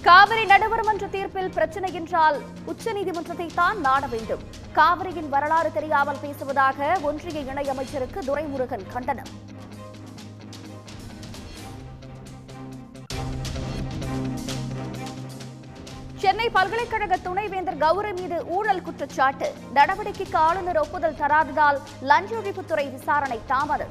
காவிரி நடுவர்மன்ற தீர்ப்பில் பிரச்சனை என்றால் உச்சநீதிமன்றத்தை தான் நாட வேண்டும் காவிரியின் வரலாறு தெரியாமல் பேசுவதாக ஒன்றிய இணையமைச்சருக்கு துரைமுருகன் கண்டனம் சென்னை பல்கலைக்கழக துணைவேந்தர் கௌரி மீது ஊழல் குற்றச்சாட்டு நடவடிக்கைக்கு ஆளுநர் ஒப்புதல் தராததால் லஞ்ச ஒழிப்புத்துறை விசாரணை தாமதம்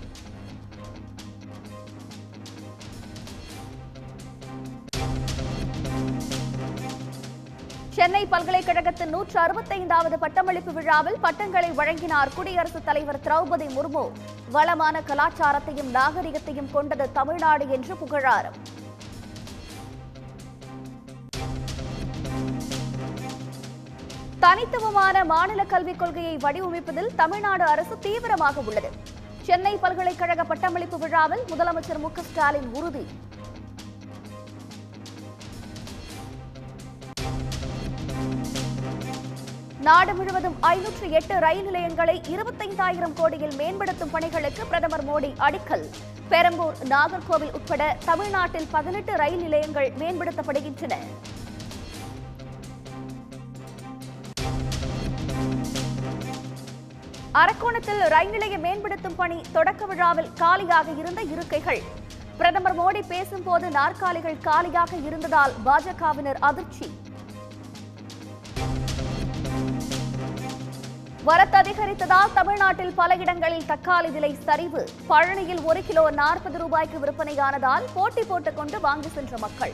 சென்னை பல்கலைக்கழகத்தின் நூற்று அறுபத்தைந்தாவது பட்டமளிப்பு விழாவில் பட்டங்களை வழங்கினார் குடியரசுத் தலைவர் திரௌபதி முர்மு வளமான கலாச்சாரத்தையும் நாகரிகத்தையும் கொண்டது தமிழ்நாடு என்று புகழாரம் தனித்துவமான மாநில கல்விக் கொள்கையை வடிவமைப்பதில் தமிழ்நாடு அரசு தீவிரமாக உள்ளது சென்னை பல்கலைக்கழக பட்டமளிப்பு விழாவில் முதலமைச்சர் மு க ஸ்டாலின் உறுதி நாடு முழுவதும் ஐநூற்று எட்டு ரயில் நிலையங்களை இருபத்தைந்தாயிரம் கோடியில் மேம்படுத்தும் பணிகளுக்கு பிரதமர் மோடி அடிக்கல் பெரம்பூர் நாகர்கோவில் உட்பட தமிழ்நாட்டில் பதினெட்டு ரயில் நிலையங்கள் மேம்படுத்தப்படுகின்றன அரக்கோணத்தில் ரயில் நிலைய மேம்படுத்தும் பணி தொடக்க விழாவில் காலியாக இருந்த இருக்கைகள் பிரதமர் மோடி பேசும்போது நாற்காலிகள் காலியாக இருந்ததால் பாஜகவினர் அதிர்ச்சி வரத்து அதிகரித்ததால் தமிழ்நாட்டில் பல இடங்களில் தக்காளி விலை சரிவு பழனியில் ஒரு கிலோ நாற்பது ரூபாய்க்கு விற்பனையானதால் போட்டி போட்டுக் கொண்டு வாங்கி சென்ற மக்கள்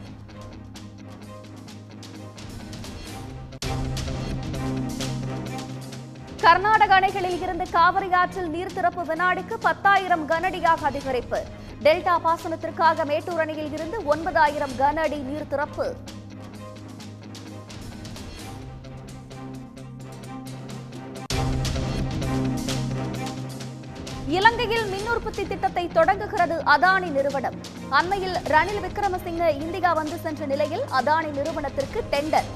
கர்நாடக அணைகளில் இருந்து காவிரி ஆற்றில் நீர் திறப்பு வினாடிக்கு பத்தாயிரம் கனஅடியாக அதிகரிப்பு டெல்டா பாசனத்திற்காக மேட்டூர் அணையில் இருந்து ஒன்பதாயிரம் கன அடி நீர் திறப்பு இலங்கையில் மின் உற்பத்தி திட்டத்தை தொடங்குகிறது அதானி நிறுவனம் அண்மையில் ரணில் விக்ரமசிங்க இந்தியா வந்து சென்ற நிலையில் அதானி நிறுவனத்திற்கு டெண்டர்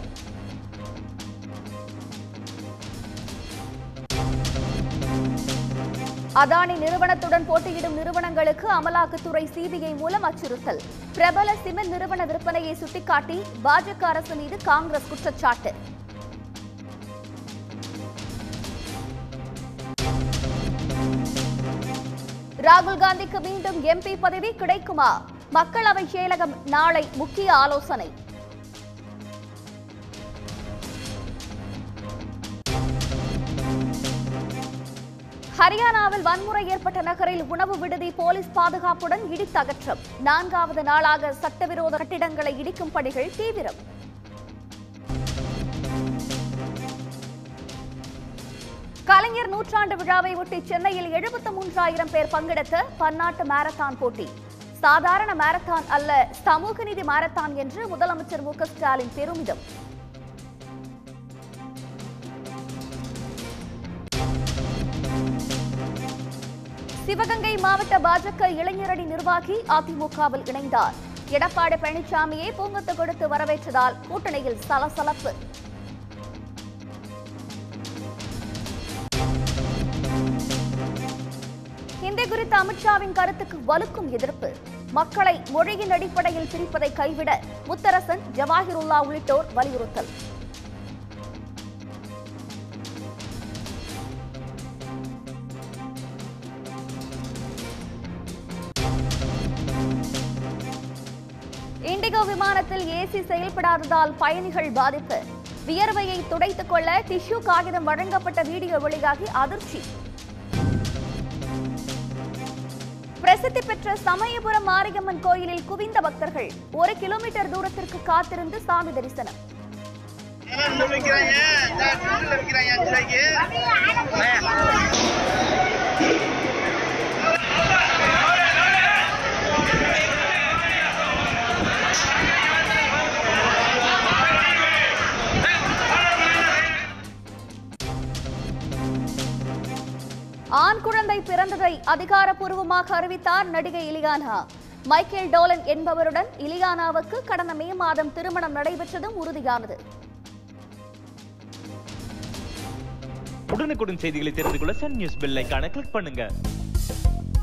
அதானி நிறுவனத்துடன் போட்டியிடும் நிறுவனங்களுக்கு அமலாக்கத்துறை சிபிஐ மூலம் அச்சுறுத்தல் பிரபல சிமெண்ட் நிறுவன விற்பனையை சுட்டிக்காட்டி பாஜக அரசு மீது காங்கிரஸ் குற்றச்சாட்டு ராகுல் காந்திக்கு மீண்டும் எம்பி பதவி கிடைக்குமா மக்களவை செயலகம் நாளை முக்கிய ஆலோசனை ஹரியானாவில் வன்முறை ஏற்பட்ட நகரில் உணவு விடுதி போலீஸ் பாதுகாப்புடன் இடித்தகற்றம் நான்காவது நாளாக சட்டவிரோத கட்டிடங்களை இடிக்கும் பணிகள் தீவிரம் கலைஞர் நூற்றாண்டு விழாவை ஒட்டி சென்னையில் எழுபத்து மூன்றாயிரம் பேர் பங்கெடுத்த பன்னாட்டு மாரத்தான் போட்டி சாதாரண மாரத்தான் அல்ல சமூக நீதி மாரத்தான் என்று முதலமைச்சர் மு க ஸ்டாலின் பெருமிதம் சிவகங்கை மாவட்ட பாஜக இளைஞரணி நிர்வாகி அதிமுகவில் இணைந்தார் எடப்பாடி பழனிசாமியை பூங்கத்து கொடுத்து வரவேற்றதால் கூட்டணியில் சலசலப்பு ஹிந்தி குறித்த அமித்ஷாவின் கருத்துக்கு வலுக்கும் எதிர்ப்பு மக்களை மொழியின் அடிப்படையில் பிரிப்பதை கைவிட முத்தரசன் ஜவாஹிருல்லா உள்ளிட்டோர் வலியுறுத்தல் இண்டிகோ விமானத்தில் ஏசி செயல்படாததால் பயணிகள் பாதிப்பு வியர்வையை துடைத்துக் கொள்ள டிஷ்யூ காகிதம் வழங்கப்பட்ட வீடியோ வெளியாகி அதிர்ச்சி பிரசித்தி பெற்ற சமயபுரம் மாரியம்மன் கோயிலில் குவிந்த பக்தர்கள் ஒரு கிலோமீட்டர் தூரத்திற்கு காத்திருந்து சாமி தரிசனம் இந்த விக்கிறாங்க இந்த நூறுல விக்கிறாங்க அஞ்சு ரூபாய்க்கு ஆண் குழந்தை பிறந்ததை அதிகாரப்பூர்வமாக அறிவித்தார் நடிகை இலியானா மைக்கேல் டோலன் என்பவருடன் இலியானாவுக்கு கடந்த மே மாதம் திருமணம் நடைபெற்றதும் உறுதியானது உடனுக்குடன் செய்திகளை தெரிந்து கொள்ள சன் நியூஸ் பெல் ஐகானை கிளிக் பண்ணுங்க